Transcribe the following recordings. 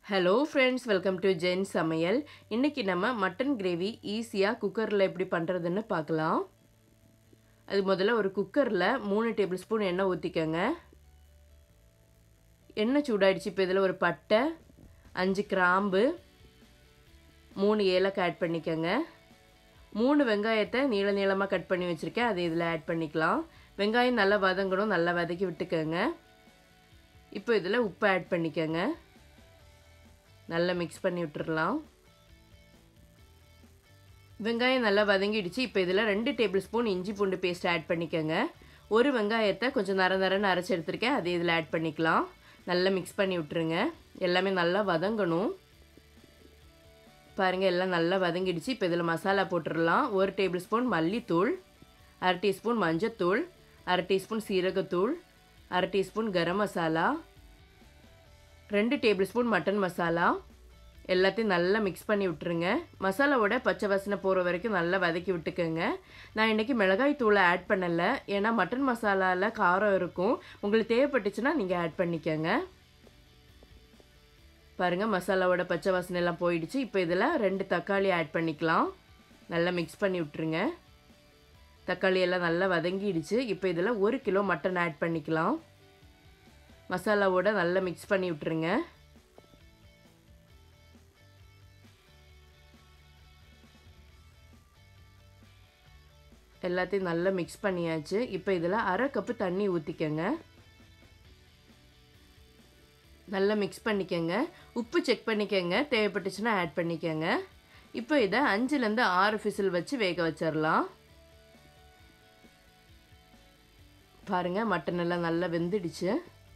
hello friends welcome to ஜென் சமையல் இன்றைக்கி நம்ம மட்டன் கிரேவி ஈஸியாக குக்கரில் எப்படி பண்ணுறதுன்னு பார்க்கலாம் அது முதல்ல ஒரு குக்கரில் மூணு டேபிள் ஸ்பூன் எண்ணெய் ஊற்றிக்கோங்க எண்ணெய் சூடாயிடுச்சு இப்போ இதில் ஒரு பட்டை அஞ்சு கிராம்பு மூணு ஏலக்காய் ஆட் பண்ணிக்கோங்க மூணு வெங்காயத்தை நீள நீளமாக கட் பண்ணி வச்சுருக்கேன் அதை இதில் ஆட் பண்ணிக்கலாம் வெங்காயம் நல்லா வதங்கணும் நல்லா வதக்கி விட்டுக்கோங்க இப்போ இதில் உப்பு ஆட் பண்ணிக்கோங்க நல்லா மிக்ஸ் பண்ணி விட்டுறலாம் வெங்காயம் நல்லா வதங்கிடுச்சு இப்போ இதில் ரெண்டு டேபிள் ஸ்பூன் இஞ்சி பூண்டு பேஸ்ட் ஆட் பண்ணிக்கோங்க ஒரு வெங்காயத்தை கொஞ்சம் நர நரன்னு அரைச்சி எடுத்திருக்கேன் அதை இதில் ஆட் பண்ணிக்கலாம் நல்லா மிக்ஸ் பண்ணி விட்டுருங்க எல்லாமே நல்லா வதங்கணும் பாருங்கள் எல்லாம் நல்லா வதங்கிடுச்சு இப்போ இதில் மசாலா போட்டுடலாம் ஒரு டேபிள் ஸ்பூன் மல்லித்தூள் அரை டீஸ்பூன் மஞ்சத்தூள் அரை டீஸ்பூன் சீரகத்தூள் அரை டீஸ்பூன் கரம் மசாலா ரெண்டு டேபிள் ஸ்பூன் மட்டன் மசாலா எல்லாத்தையும் நல்லா மிக்ஸ் பண்ணி விட்டுருங்க மசாலாவோட பச்சை வாசனை போகிற வரைக்கும் நல்லா வதக்கி விட்டுக்கோங்க நான் இன்றைக்கி மிளகாய் தூளை ஆட் பண்ணலை ஏன்னா மட்டன் மசாலாவில் காரம் இருக்கும் உங்களுக்கு தேவைப்பட்டுச்சுன்னா நீங்கள் ஆட் பண்ணிக்கோங்க பாருங்கள் மசாலாவோட பச்சை வாசனை எல்லாம் போயிடுச்சு இப்போ இதில் ரெண்டு தக்காளி ஆட் பண்ணிக்கலாம் நல்லா மிக்ஸ் பண்ணி விட்டுருங்க தக்காளி எல்லாம் நல்லா வதங்கிடுச்சு இப்போ இதில் ஒரு கிலோ மட்டன் ஆட் பண்ணிக்கலாம் மசாலாவோட நல்லா மிக்ஸ் பண்ணி விட்டுருங்க எல்லாத்தையும் நல்லா மிக்ஸ் பண்ணியாச்சு இப்போ இதில் அரை கப்பு தண்ணி ஊற்றிக்கங்க நல்லா மிக்ஸ் பண்ணிக்கோங்க உப்பு செக் பண்ணிக்கோங்க தேவைப்பட்டுச்சுன்னா ஆட் பண்ணிக்கோங்க இப்போ இதை அஞ்சுலேருந்து ஆறு ஃபிசில் வச்சு வேக வச்சிடலாம் பாருங்கள் மட்டன் எல்லாம் நல்லா வெந்துடுச்சு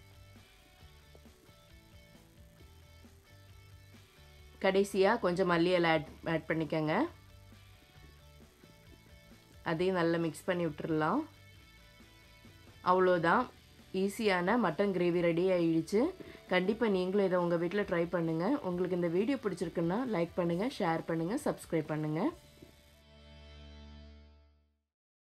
கடைசியாக கொஞ்சம் மல்லி இலை ஆட் ஆட் பண்ணிக்கோங்க அதையும் நல்லா மிக்ஸ் பண்ணி விட்டுறலாம் அவ்வளோதான் ஈஸியான மட்டன் கிரேவி ரெடி ஆகிடுச்சு கண்டிப்பாக நீங்களும் இதை உங்கள் வீட்டில் ட்ரை பண்ணுங்கள் உங்களுக்கு இந்த வீடியோ பிடிச்சிருக்குன்னா லைக் பண்ணுங்கள் ஷேர் பண்ணுங்கள் சப்ஸ்கிரைப் பண்ணுங்கள்